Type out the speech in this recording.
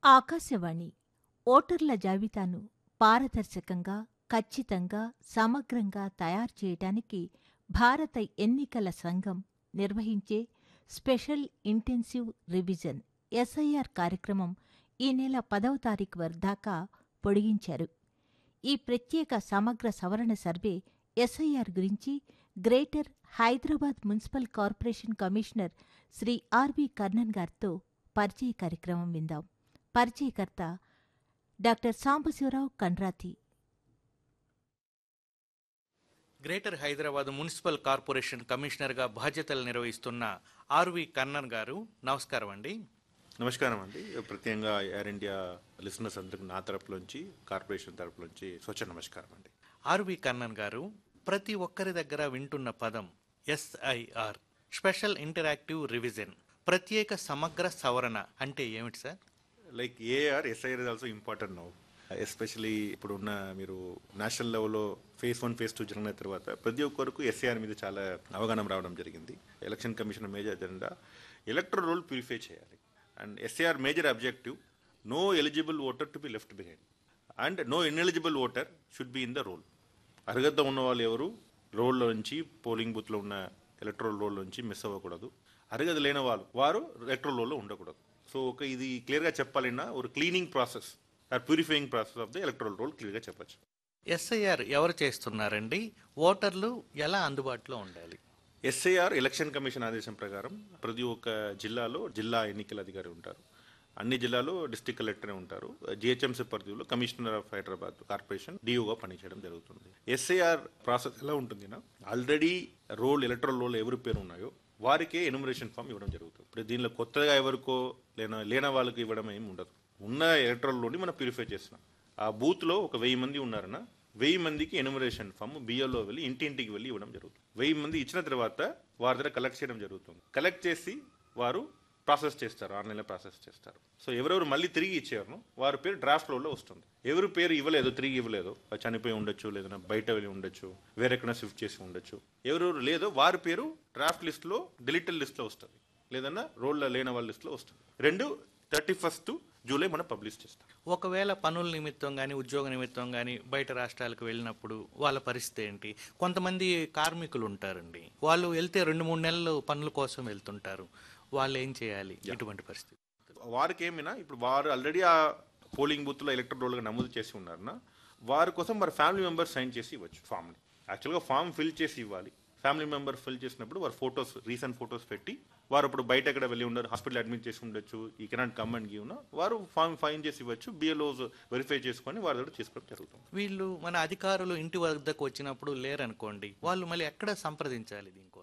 ఆకాశవాణి ఓటర్ల జాబితాను పారదర్శకంగా ఖచ్చితంగా సమగ్రంగా తయారు చేయటానికి భారత ఎన్నికల సంఘం నిర్వహించే స్పెషల్ ఇంటెన్సివ్ రివిజన్ ఎస్ఐఆర్ కార్యక్రమం ఈ నెల పదవ తారీఖు వరకు దాకా పొడిగించారు ఈ ప్రత్యేక సమగ్ర సవరణ సర్వే ఎస్ఐఆర్ గురించి greater Hyderabad municipal corporation commissioner Shri RV Karnan గారితో పరిచయ కార్యక్రమం విందాం పరిచయకర్త doctor Sambasivarao Kandrathi greater Hyderabad municipal corporation కమిషనర్గా బాధ్యతలు నిర్వహిస్తున్న ఆర్వి కన్నన్ గారు నమస్కారం అండి నమస్కారం అండి ప్రత్యేకంగా ఎయిర్ ఇండియా లిసనర్స్ అందరికి నా తరపులోంచి కార్పొరేషన్ తరపులోంచి స్వచ్ఛ నమస్కారం అండి ఆర్వి కన్నన్ గారు ప్రతి ఒక్కరి దగ్గర వింటున్న పదం ఎస్ఐఆర్ స్పెషల్ ఇంటరాక్టివ్ రివిజన్ ప్రత్యేక సమగ్ర సవరణ అంటే ఏమిటి sir like AR SIR is also important now especially ఇప్పుడున్న మీరు నేషనల్ లెవెల్లో ఫేజ్ వన్ ఫేజ్ టూ జరిగిన తర్వాత ప్రతి ఒక్కరికి ఎస్ఐఆర్ మీద చాలా అవగాహన రావడం జరిగింది election commission major agenda electoral roll purify చేయాలి and SIR major objective no eligible voter to be left behind and no ineligible voter should be in the roll అర్హత ఉన్న వాళ్ళు ఎవరు రోల్లో నుంచి పోలింగ్ బూత్లో ఉన్న ఎలక్ట్రల్ రోల్ నుంచి మిస్ అవ్వకూడదు అర్హత లేని వాళ్ళు వారు ఎలక్ట్రల్ రోల్లో ఉండకూడదు సో ఒక ఇది క్లియర్గా చెప్పాలన్నా ఒక cleaning process or purifying process of the electoral roll క్లియర్గా చెప్పచ్చు ఎస్ఐఆర్ ఎవరు చేస్తున్నారండి ఓటర్లు ఎలా అందుబాటులో ఉండాలి ఎస్ఐఆర్ ఎలక్షన్ కమిషన్ ఆదేశం ప్రకారం ప్రతి ఒక్క జిల్లాలో జిల్లా ఎన్నికల అధికారి ఉంటారు అన్ని జిల్లాలో డిస్ట్రిక్ట్ కలెక్టర్ ఉంటారు జిహెచ్ఎంసీ పరిధిలో కమిషనర్ ఆఫ్ హైదరాబాద్ కార్పొరేషన్ డిఓగా పనిచేయడం జరుగుతుంది ఎస్ఐఆర్ ప్రాసెస్ ఎలా ఉంటుందినా ఆల్రెడీ రోల్ ఎలక్ట్రల్ రోల్ ఎవరి పేరు ఉన్నాయో వారికే ఎనుమరేషన్ ఫామ్ ఇవ్వడం జరుగుతుంది ఇప్పుడు దీనిలో కొత్తగా ఎవరికో లేన లేని వాళ్ళకి ఇవ్వడం ఏమి ఉండదు ఉన్న ఎలక్ట్రల్ రోల్ని మనం ప్యూరిఫై చేస్తున్నాం ఆ బూత్లో ఒక వెయ్యి మంది ఉన్నారన్న వెయ్యి మందికి ఎనుమరేషన్ ఫామ్ బిఎల్ఓ వెళ్ళి ఇంటింటికి వెళ్ళి ఇవ్వడం జరుగుతుంది వెయ్యి మంది ఇచ్చిన తర్వాత వారి దగ్గర కలెక్ట్ చేయడం జరుగుతుంది కలెక్ట్ చేసి వారు ప్రాసెస్ చేస్తారు ఆన్లైన్లో ప్రాసెస్ చేస్తారు సో ఎవరెవరు మళ్ళీ తిరిగి ఇచ్చారు వారి పేరు డ్రాఫ్ట్ రోల్లో వస్తుంది ఎవరి పేరు ఇవ్వలేదు తిరిగి ఇవ్వలేదు అది చనిపోయి ఉండొచ్చు లేదన్నా బయట వెళ్ళి ఉండొచ్చు వేరెక్కడ షిఫ్ట్ చేసి ఉండొచ్చు ఎవరెవరు లేదో వారి పేరు డ్రాఫ్ట్ లిస్ట్లో డిలీటెడ్ లిస్ట్లో వస్తుంది లేదన్నా రోల్లో లేని వాళ్ళ లిస్ట్లో వస్తుంది రెండు థర్టీ ఫస్ట్ జూలై మనం పబ్లిష్ చేస్తాం ఒకవేళ పనుల నిమిత్తం కానీ ఉద్యోగ నిమిత్తం కానీ బయట రాష్ట్రాలకు వెళ్ళినప్పుడు వాళ్ళ పరిస్థితి ఏంటి కొంతమంది కార్మికులు ఉంటారండి వాళ్ళు వెళ్తే రెండు మూడు నెలలు పనుల కోసం వెళ్తుంటారు వాళ్ళు ఏం చేయాలి ఇటువంటి పరిస్థితి వారికి ఏమైనా ఇప్పుడు వారు ఆల్రెడీ ఆ పోలింగ్ బూత్లో ఎలక్ట్రల్ రోల్గా నమోదు చేసి ఉన్నారన్న వారి కోసం మరి ఫ్యామిలీ మెంబర్ సైన్ చేసి ఇవ్వచ్చు ఫామ్ని యాక్చువల్గా ఫామ్ ఫిల్ చేసి ఇవ్వాలి ఫ్యామిలీ మెంబర్ ఫిల్ చేసినప్పుడు వారు ఫొటోస్ రీసెంట్ ఫొటోస్ పెట్టి వారు ఇప్పుడు బయట ఎక్కడ వెళ్ళి ఉండరు హాస్పిటల్ అడ్మిట్ చేసి ఉండొచ్చు ఈ కెనాట్ కమ్ అండ్ గివ్ వారు ఫామ్ ఫైన్ చేసి ఇవ్వచ్చు బిఎల్ఓస్ వెరిఫై చేసుకొని వారి దగ్గర చేసుకోవడం జరుగుతుంది వీళ్ళు మన అధికారులు ఇంటి వద్దకు వచ్చినప్పుడు లేరనుకోండి వాళ్ళు మళ్ళీ ఎక్కడ సంప్రదించాలి దీని